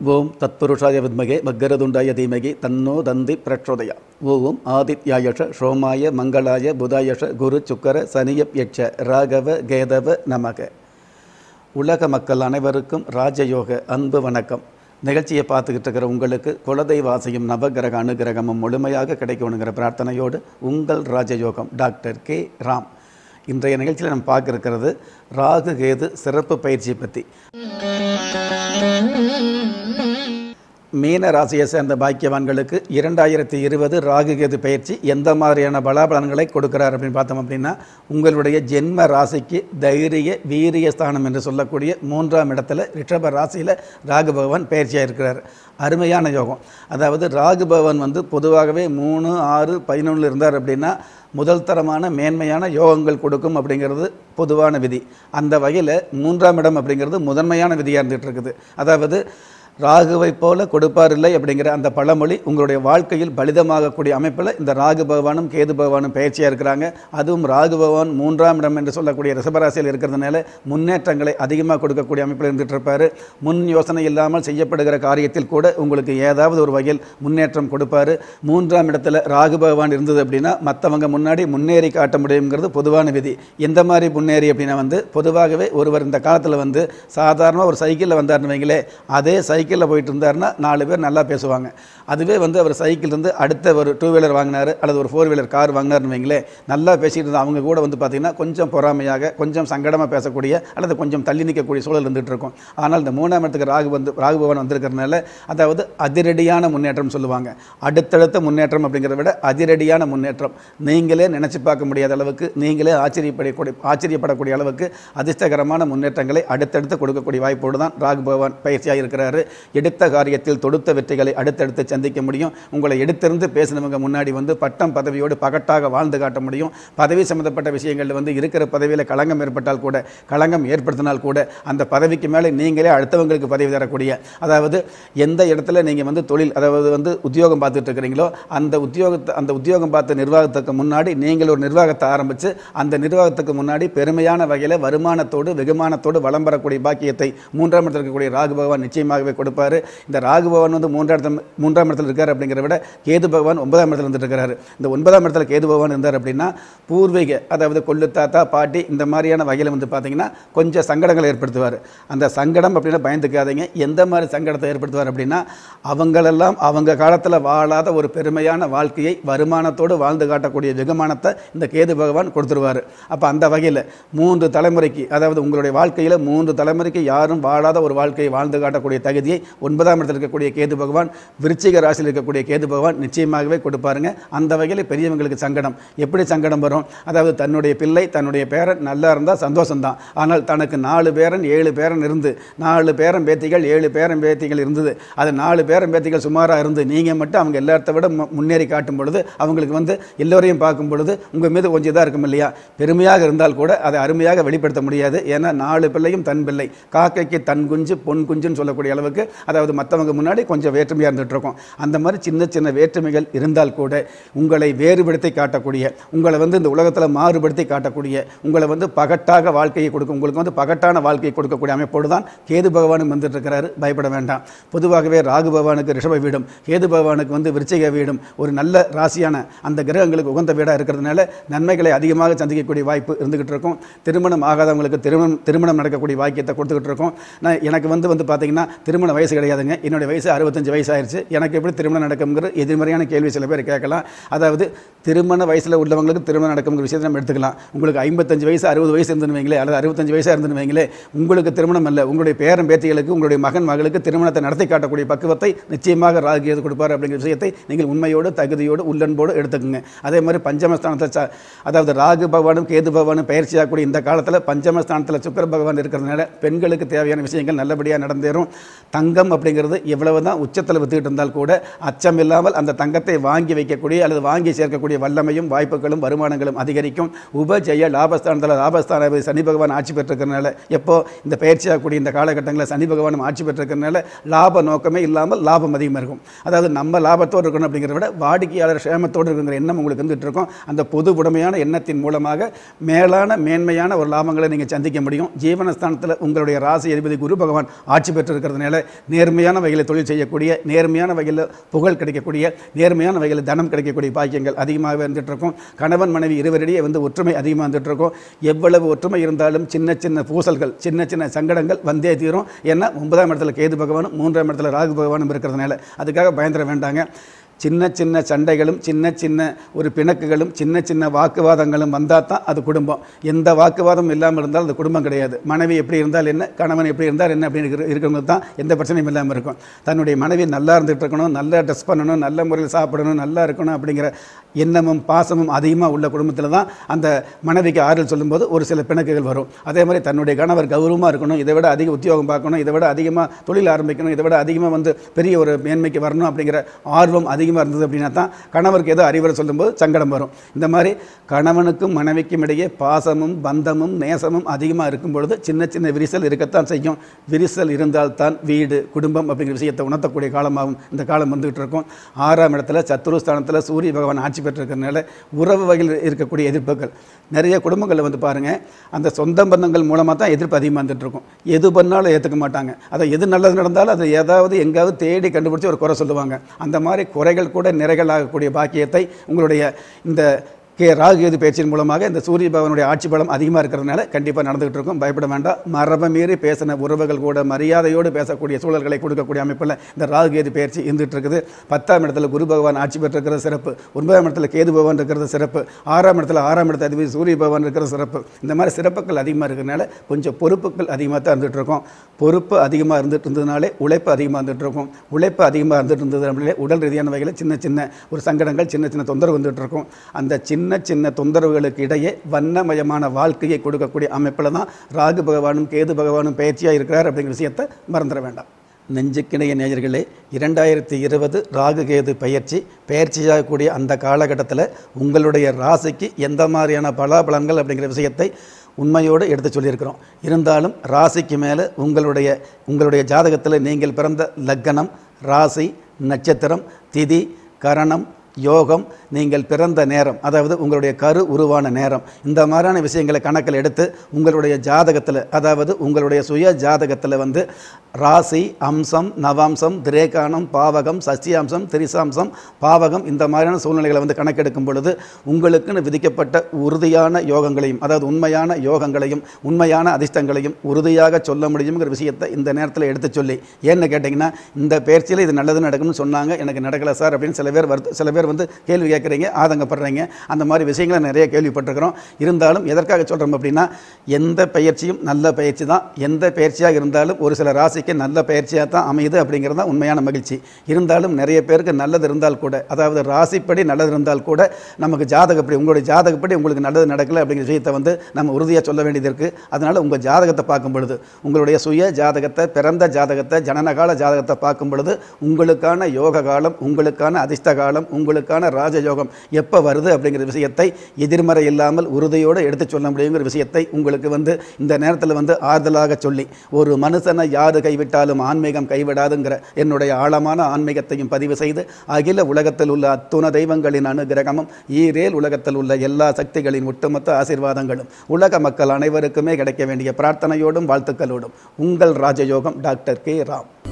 ஓம் தத்புருஷாய வித்மகே வக்கரதுண்டாய தீமகி தன்னோ தந்தி பிரச்சோதயா ஓம் ஆதித்யாயஷ சோமாய மங்களாய புதாயஷ குரு சுக்கர சனியப் யட்ச ராகவ கேதவ நமக உலக மக்கள் அனைவருக்கும் ராஜயோக அன்பு வணக்கம் நிகழ்ச்சியை பார்த்துக்கிட்டு இருக்கிற உங்களுக்கு குலதெய்வாசியும் நவகிரக அனுகிரகமும் முழுமையாக கிடைக்கணுங்கிற பிரார்த்தனையோடு உங்கள் ராஜயோகம் டாக்டர் கே ராம் இன்றைய நிகழ்ச்சியில் நம்ம பார்க்க இருக்கிறது ராகு கேது சிறப்பு பயிற்சி பற்றி மீன ராசியை சேர்ந்த பாக்கியவான்களுக்கு இரண்டாயிரத்தி இருபது ராகு கேது பயிற்சி எந்த மாதிரியான பலாபலன்களை கொடுக்கிறார் அப்படின்னு பார்த்தோம் அப்படின்னா உங்களுடைய ஜென்ம ராசிக்கு தைரிய வீரிய ஸ்தானம் என்று சொல்லக்கூடிய மூன்றாம் இடத்துல ரிஷப ராசியில் ராகு பகவான் பயிற்சியாக இருக்கிறார் அருமையான யோகம் அதாவது ராகு பகவான் வந்து பொதுவாகவே மூணு ஆறு பதினொன்றில் இருந்தார் அப்படின்னா முதல் தரமான மேன்மையான யோகங்கள் கொடுக்கும் அப்படிங்கிறது பொதுவான விதி அந்த வகையில் மூன்றாம் இடம் அப்படிங்கிறது முதன்மையான விதியாக இருந்துகிட்டு இருக்குது அதாவது ராகுவை போல கொடுப்பார் இல்லை அப்படிங்கிற அந்த பழமொழி உங்களுடைய வாழ்க்கையில் பலிதமாகக்கூடிய அமைப்பில் இந்த ராகு பகவானும் கேது பகவானும் பயிற்சியாக இருக்கிறாங்க அதுவும் ராகு பகவான் மூன்றாம் இடம் என்று சொல்லக்கூடிய ரிஷபராசியில் இருக்கிறதுனால முன்னேற்றங்களை அதிகமாக கொடுக்கக்கூடிய அமைப்பில் இருந்துட்டு இருப்பார் முன் யோசனை இல்லாமல் செய்யப்படுகிற காரியத்தில் கூட உங்களுக்கு ஏதாவது ஒரு வகையில் முன்னேற்றம் கொடுப்பார் மூன்றாம் இடத்துல ராகு பகவான் இருந்தது அப்படின்னா மற்றவங்க முன்னாடி முன்னேறி காட்ட முடியுங்கிறது பொதுவான விதி எந்த மாதிரி முன்னேறி அப்படின்னா வந்து பொதுவாகவே ஒருவர் இந்த காலத்தில் வந்து சாதாரணமாக ஒரு சைக்கிளில் வந்தார்னு வைங்களே அதே சைக்கிளில் போயிட்டு இருந்தாருன்னா நாலு பேர் நல்லா பேசுவாங்க அதுவே வந்து அவர் சைக்கிள் இருந்து அடுத்த ஒரு டூ வீலர் வாங்கினார் அல்லது ஒரு ஃபோர் வீலர் கார் வாங்கினார்னு வைங்களே நல்லா பேசிட்டு இருந்தா அவங்க கூட வந்து பார்த்திங்கன்னா கொஞ்சம் பொறாமையாக கொஞ்சம் சங்கடமாக பேசக்கூடிய அல்லது கொஞ்சம் தள்ளி நிற்கக்கூடிய சூழல் இருந்துகிட்டு இருக்கும் ஆனால் இந்த மூணாம் இடத்துக்கு ராகு வந்து ராகு பகவான் வந்திருக்கிறதுனால அதாவது அதிரடியான முன்னேற்றம் சொல்லுவாங்க அடுத்தடுத்த முன்னேற்றம் அப்படிங்கிறத விட அதிரடியான முன்னேற்றம் நீங்களே நினச்சி பார்க்க முடியாத அளவுக்கு நீங்களே ஆச்சரியப்படக்கூடிய ஆச்சரியப்படக்கூடிய அளவுக்கு அதிர்ஷ்டகரமான முன்னேற்றங்களை அடுத்தடுத்து கொடுக்கக்கூடிய வாய்ப்போடு தான் ராகு பகவான் பயிற்சியாக இருக்கிறாரு எடுத்த காரியத்தில் தொடுத்த வெற்றிகளை அடுத்தடுத்து சந்திக்க முடியும் உங்களை எடுத்திருந்து பேசினவங்க முன்னாடி வந்து பட்டம் பதவியோடு பகட்டாக வாழ்ந்து காட்ட முடியும் பதவி சம்மந்தப்பட்ட விஷயங்களில் வந்து இருக்கிற பதவியில் களங்கம் ஏற்பட்டால் கூட களங்கம் ஏற்படுத்தினால் கூட அந்த பதவிக்கு மேலே நீங்களே அடுத்தவங்களுக்கு பதவி தரக்கூடிய அதாவது எந்த இடத்துல நீங்கள் வந்து தொழில் அதாவது வந்து உத்தியோகம் பார்த்துட்டு இருக்கிறீங்களோ அந்த உத்தியோகத்தை அந்த உத்தியோகம் பார்த்த நிர்வாகத்துக்கு முன்னாடி நீங்கள் ஒரு நிர்வாகத்தை ஆரம்பித்து அந்த நிர்வாகத்துக்கு முன்னாடி பெருமையான வகையில் வருமானத்தோடு வெகுமானத்தோடு வளம் பெறக்கூடிய பாக்கியத்தை மூன்றாம் இடத்தில் இருக்கக்கூடிய ராகு பகவான் நிச்சயமாகவே கொடுப்பாரு இந்த ராகு பகவான் வந்து மூன்றாம் இடத்துல மூன்றாம் இடத்துல இருக்கார் அப்படிங்கிறத விட கேது பகவான் ஒன்பதாம் இடத்துல இருந்துட்டு இருக்காரு இந்த ஒன்பதாம் இடத்துல கேது பகவான் இருந்தார் அப்படின்னா பூர்வீக அதாவது கொள்ளு தாத்தா பாட்டி இந்த மாதிரியான வகையில் வந்து பார்த்தீங்கன்னா கொஞ்சம் சங்கடங்களை ஏற்படுத்துவார் அந்த சங்கடம் அப்படின்னா பயந்துக்காதீங்க எந்த மாதிரி சங்கடத்தை ஏற்படுத்துவார் அப்படின்னா அவங்களெல்லாம் அவங்க காலத்தில் வாழாத ஒரு பெருமையான வாழ்க்கையை வருமானத்தோடு வாழ்ந்து காட்டக்கூடிய வெகுமானத்தை இந்த கேது பகவான் கொடுத்துருவார் அப்போ அந்த வகையில் மூன்று தலைமுறைக்கு அதாவது உங்களுடைய வாழ்க்கையில் மூன்று தலைமுறைக்கு யாரும் வாழாத ஒரு வாழ்க்கையை வாழ்ந்து காட்டக்கூடிய தகுதியை ஒன்பதாம் இடத்தில் இருக்கக்கூடிய கேது பகவான் விருச்சிக ராசியில் இருக்கக்கூடிய கேது பகவான் நிச்சயமாகவே கொடுப்பாருங்க அந்த வகையில் பெரியவங்களுக்கு சங்கடம் எப்படி சங்கடம் வரும் அதாவது தன்னுடைய பிள்ளை தன்னுடைய பேரன் நல்லா இருந்தால் சந்தோஷம்தான் ஆனால் தனக்கு நாலு பேரன் ஏழு பேரன் இருந்து நாலு பேரன் பேத்திகள் ஏழு பேரன் பேத்திகள் இருந்தது அது நாலு பேரன் பேத்திகள் சுமாராக இருந்து நீங்கள் மட்டும் அவங்க எல்லாத்த விட மு- முன்னேறி காட்டும் பொழுது அவங்களுக்கு வந்து எல்லோரையும் பார்க்கும் பொழுது உங்கள் மீது கொஞ்சம் இதாக இருக்கும் இல்லையா பெருமையாக இருந்தால் கூட அதை அருமையாக வெளிப்படுத்த முடியாது ஏன்னா நாலு பிள்ளையும் தன் பிள்ளை காக்கைக்கு தன் குஞ்சு பொன் குஞ்சுன்னு சொல்லக்கூடிய அளவுக்கு அதாவது மற்றவங்க முன்னாடி கொஞ்சம் வேற்றுமையாக இருந்துகிட்டு இருக்கும் அந்த மாதிரி சின்ன சின்ன வேற்றுமைகள் இருந்தால் கூட உங்களை வேறுபடுத்தி காட்டக்கூடிய உங்களை வந்து இந்த உலகத்தில் மாறுபடுத்தி காட்டக்கூடிய உங்களை வந்து பகட்டாக வாழ்க்கையை கொடுக்கும் உங்களுக்கு வந்து பகட்டான வாழ்க்கையை கொடுக்கக்கூடிய அமைப்போடு தான் கேது பகவானும் வந்துட்டு இருக்கிறாரு பயப்பட வேண்டாம் பொதுவாகவே ராகு பகவானுக்கு ரிஷப வீடும் கேது பகவானுக்கு வந்து விருச்சிக வீடும் ஒரு நல்ல ராசியான அந்த கிரகங்களுக்கு உகந்த வீடாக இருக்கிறதுனால நன்மைகளை அதிகமாக சந்திக்கக்கூடிய வாய்ப்பு இருந்துகிட்டு இருக்கும் திருமணம் ஆகாதவங்களுக்கு திருமணம் திருமணம் நடக்கக்கூடிய வாக்கியத்தை கொடுத்துக்கிட்டு இருக்கோம் நான் எனக்கு வந்து வந்து பார்த்தீங்கன்னா திருமண வயசு கிடையாதுங்க என்னுடைய வயசு அறுபத்தஞ்சு வயசு ஆயிருச்சு எனக்கு எப்படி திருமணம் நடக்குங்கிற எதிர்மறையான கேள்வி சில பேர் கேட்கலாம் அதாவது திருமண வயசில் உள்ளவங்களுக்கு திருமணம் நடக்குங்கிற விஷயத்தை நம்ம எடுத்துக்கலாம் உங்களுக்கு ஐம்பத்தஞ்சு வயசு அறுபது வயசு இருந்துன்னு வைங்களே அல்லது அறுபத்தஞ்சு வயசாக இருந்துன்னு வைங்களே உங்களுக்கு திருமணம் அல்ல உங்களுடைய பேரன் பேத்திகளுக்கு உங்களுடைய மகன் மகளுக்கு திருமணத்தை நடத்தி காட்டக்கூடிய பக்குவத்தை நிச்சயமாக ராகு எது கொடுப்பார் அப்படிங்கிற விஷயத்தை நீங்கள் உண்மையோடு தகுதியோடு உள்ளன்போடு எடுத்துக்கோங்க அதே மாதிரி பஞ்சமஸ்தானத்தில் ச- அதாவது ராகு பகவானும் கேது பகவானும் பயிற்சியாகக்கூடிய இந்த காலத்தில் பஞ்சமஸ்தானத்தில் சுக்கிர பகவான் இருக்கிறதுனால பெண்களுக்கு தேவையான விஷயங்கள் நல்லபடியாக நடந்தேறும் தங்கம் அப்படிங்கிறது எவ்வளவு தான் உச்சத்தில் வித்துக்கிட்டு இருந்தால் கூட அச்சம் இல்லாமல் அந்த தங்கத்தை வாங்கி வைக்கக்கூடிய அல்லது வாங்கி சேர்க்கக்கூடிய வல்லமையும் வாய்ப்புகளும் வருமானங்களும் அதிகரிக்கும் உபஜெய லாபஸ்தானத்தில் லாபஸ்தானாதிபதி சனி பகவான் ஆட்சி பெற்றிருக்கிறனால எப்போ இந்த பயிற்சியாகக்கூடிய இந்த காலகட்டங்களில் சனி பகவானும் ஆட்சி பெற்றிருக்கிறனால லாப நோக்கமே இல்லாமல் லாபம் அதிகமாக இருக்கும் அதாவது நம்ம லாபத்தோடு இருக்கணும் அப்படிங்கிறத விட வாடிக்கையாளர் சேமத்தோடு இருக்கிற எண்ணம் உங்களுக்கு வந்துட்டு இருக்கும் அந்த பொது உடமையான எண்ணத்தின் மூலமாக மேலான மேன்மையான ஒரு லாபங்களை நீங்கள் சந்திக்க முடியும் ஜீவனஸ்தானத்தில் உங்களுடைய ராசி அதிபதி குரு பகவான் ஆட்சி பெற்றிருக்கிறதுனால நேர்மையான வகையில் தொழில் செய்யக்கூடிய நேர்மையான வகையில் புகழ் கிடைக்கக்கூடிய நேர்மையான வகையில் தனம் கிடைக்கக்கூடிய பாக்கியங்கள் அதிகமாக இருந்துட்டு இருக்கும் கணவன் மனைவி இருவரிடையே வந்து ஒற்றுமை அதிகமாக இருந்துட்டு இருக்கும் எவ்வளவு ஒற்றுமை இருந்தாலும் சின்ன சின்ன பூசல்கள் சின்ன சின்ன சங்கடங்கள் வந்தே தீரும் ஏன்னா ஒன்பதாம் இடத்துல கேது பகவானும் மூன்றாம் இடத்துல ராகு பகவானும் இருக்கிறதுனால அதுக்காக பயந்துட வேண்டாங்க சின்ன சின்ன சண்டைகளும் சின்ன சின்ன ஒரு பிணக்குகளும் சின்ன சின்ன வாக்குவாதங்களும் வந்தால் தான் அது குடும்பம் எந்த வாக்குவாதம் இல்லாமல் இருந்தால் அது குடும்பம் கிடையாது மனைவி எப்படி இருந்தால் என்ன கணவன் எப்படி இருந்தால் என்ன அப்படின்னு இருக்கிற இருக்கிறவங்க தான் எந்த பிரச்சனையும் இல்லாமல் இருக்கும் தன்னுடைய மனைவி நல்லா இருந்துகிட்டு இருக்கணும் நல்லா ட்ரெஸ் பண்ணணும் நல்ல முறையில் சாப்பிடணும் நல்லா இருக்கணும் அப்படிங்கிற எண்ணமும் பாசமும் அதிகமாக உள்ள குடும்பத்தில் தான் அந்த மனைவிக்கு ஆறுதல் சொல்லும்போது ஒரு சில பிணக்குகள் வரும் அதே மாதிரி தன்னுடைய கணவர் கௌரவமாக இருக்கணும் இதை விட அதிக உத்தியோகம் பார்க்கணும் இதை விட அதிகமாக தொழில் ஆரம்பிக்கணும் இதை விட அதிகமாக வந்து பெரிய ஒரு மேன்மைக்கு வரணும் அப்படிங்கிற ஆர்வம் அதிகமாக இருந்தது அப்படின்னா தான் கணவருக்கு ஏதோ அறிவுரை சொல்லும்போது சங்கடம் வரும் இந்த மாதிரி கணவனுக்கும் மனைவிக்கும் இடையே பாசமும் பந்தமும் நேசமும் அதிகமாக இருக்கும் பொழுது சின்ன சின்ன விரிசல் இருக்கத்தான் செய்யும் விரிசல் இருந்தால்தான் வீடு குடும்பம் அப்படிங்கிற விஷயத்தை உணர்த்தக்கூடிய காலமாகவும் இந்த காலம் வந்துகிட்டு இருக்கும் ஆறாம் இடத்துல சத்துருஸ்தானத்தில் சூரிய பகவான் ஆட்சி பெற்றிருக்கிறதுனால உறவு வகையில் இருக்கக்கூடிய எதிர்ப்புகள் நிறைய குடும்பங்களில் வந்து பாருங்கள் அந்த சொந்த பந்தங்கள் மூலமாக தான் எதிர்ப்பு அதிகமாக வந்துட்டு இருக்கும் எது பண்ணாலும் ஏற்றுக்க மாட்டாங்க அதை எது நல்லது நடந்தாலும் அதை ஏதாவது எங்காவது தேடி கண்டுபிடிச்சி ஒரு குறை சொல்லுவாங்க அந்த மாதிரி குறைகள் கூட நிறைகள் ஆகக்கூடிய பாக்கியத்தை உங்களுடைய இந்த கே ராகுகேது பேச்சின் மூலமாக இந்த சூரிய பகவானுடைய ஆட்சி பலம் அதிகமாக இருக்கிறதுனால கண்டிப்பாக நடந்துகிட்டு இருக்கும் பயப்பட வேண்டாம் மரபை மீறி பேசின உறவுகள் கூட மரியாதையோடு பேசக்கூடிய சூழல்களை கொடுக்கக்கூடிய அமைப்பில் இந்த ராகுகேது பயிற்சி இருந்துட்டு இருக்குது பத்தாம் இடத்துல குரு பகவான் ஆட்சி பெற்றிருக்கிறது சிறப்பு ஒன்பதாம் இடத்துல கேது பகவான் இருக்கிறது சிறப்பு ஆறாம் இடத்துல ஆறாம் இடத்துல அதிபதி சூரிய பகவான் இருக்கிறது சிறப்பு இந்த மாதிரி சிறப்புகள் அதிகமாக இருக்கிறதுனால கொஞ்சம் பொறுப்புகள் அதிகமாக தான் இருந்துகிட்டு இருக்கும் பொறுப்பு அதிகமாக இருந்துட்டு இருந்ததுனாலே உழைப்பு அதிகமாக இருந்துட்டு இருக்கும் உழைப்பு அதிகமாக இருந்துட்டு இருந்தது அப்படின்னாலே உடல் ரீதியான வகையில் சின்ன சின்ன ஒரு சங்கடங்கள் சின்ன சின்ன தொந்தரவு வந்துட்டு இருக்கும் அந்த சின்ன சின்ன தொந்தரவுகளுக்கு இடையே வண்ணமயமான வாழ்க்கையை கொடுக்கக்கூடிய அமைப்பில் தான் ராகு பகவானும் கேது பகவானும் பயிற்சியாக இருக்கிறார் அப்படிங்கிற விஷயத்தை மறந்துட வேண்டாம் நெஞ்சுக்கிணைய நேயர்களே இரண்டாயிரத்தி இருபது ராகு கேது பயிற்சி பயிற்சியாகக்கூடிய அந்த காலகட்டத்தில் உங்களுடைய ராசிக்கு எந்த மாதிரியான பலாபலன்கள் அப்படிங்கிற விஷயத்தை உண்மையோடு எடுத்து சொல்லியிருக்கிறோம் இருந்தாலும் ராசிக்கு மேலே உங்களுடைய உங்களுடைய ஜாதகத்தில் நீங்கள் பிறந்த லக்கணம் ராசி நட்சத்திரம் திதி கரணம் யோகம் நீங்கள் பிறந்த நேரம் அதாவது உங்களுடைய கரு உருவான நேரம் இந்த மாதிரியான விஷயங்களை கணக்கில் எடுத்து உங்களுடைய ஜாதகத்தில் அதாவது உங்களுடைய சுய ஜாதகத்தில் வந்து ராசி அம்சம் நவாம்சம் திரேகானம் பாவகம் சசியாம்சம் திரிசாம்சம் பாவகம் இந்த மாதிரியான சூழ்நிலைகளை வந்து கணக்கெடுக்கும் பொழுது உங்களுக்குன்னு விதிக்கப்பட்ட உறுதியான யோகங்களையும் அதாவது உண்மையான யோகங்களையும் உண்மையான அதிர்ஷ்டங்களையும் உறுதியாக சொல்ல முடியுங்கிற விஷயத்தை இந்த நேரத்தில் எடுத்து சொல்லி ஏன்னு கேட்டிங்கன்னா இந்த பயிற்சியில் இது நல்லது நடக்கும்னு சொன்னாங்க எனக்கு நடக்கலை சார் அப்படின்னு சில பேர் வருது சில பேர் வந்து கேள்வி கேட்குறீங்க ஆதங்கப்படுறீங்க அந்த மாதிரி விஷயங்களை நிறைய கேள்விப்பட்டிருக்கிறோம் இருந்தாலும் எதற்காக சொல்கிறோம் அப்படின்னா எந்த பயிற்சியும் நல்ல பயிற்சி தான் எந்த பயிற்சியாக இருந்தாலும் ஒரு சில ராசிக்கு நல்ல பயிற்சியாக தான் அமையுது அப்படிங்கிறது தான் உண்மையான மகிழ்ச்சி இருந்தாலும் நிறைய பேருக்கு நல்லது இருந்தால் கூட அதாவது ராசிப்படி நல்லது இருந்தால் கூட நமக்கு ஜாதகப்படி உங்களுடைய ஜாதகப்படி உங்களுக்கு நல்லது நடக்கலை அப்படிங்கிற விஷயத்தை வந்து நம்ம உறுதியாக சொல்ல வேண்டியது இருக்குது அதனால் உங்கள் ஜாதகத்தை பார்க்கும் பொழுது உங்களுடைய சுய ஜாதகத்தை பிறந்த ஜாதகத்தை ஜனனகால ஜாதகத்தை பார்க்கும் பொழுது உங்களுக்கான யோக காலம் உங்களுக்கான அதிர்ஷ்ட காலம் உங்களுக்கான ராஜயோகம் எப்போ வருது அப்படிங்கிற விஷயத்தை எதிர்மறை இல்லாமல் உறுதியோடு எடுத்து சொல்ல முடியுங்கிற விஷயத்தை உங்களுக்கு வந்து இந்த நேரத்தில் வந்து ஆறுதலாக சொல்லி ஒரு மனுஷனை யாரு கைவிட்டாலும் ஆன்மீகம் கைவிடாதுங்கிற என்னுடைய ஆழமான ஆன்மீகத்தையும் பதிவு செய்து அகில உலகத்தில் உள்ள அத்துண தெய்வங்களின் அனுகிரகமும் ஈரேல் உலகத்தில் உள்ள எல்லா சக்திகளின் ஒட்டுமொத்த ஆசீர்வாதங்களும் உலக மக்கள் அனைவருக்குமே கிடைக்க வேண்டிய பிரார்த்தனையோடும் வாழ்த்துக்களோடும் உங்கள் ராஜயோகம் டாக்டர் கே ராம்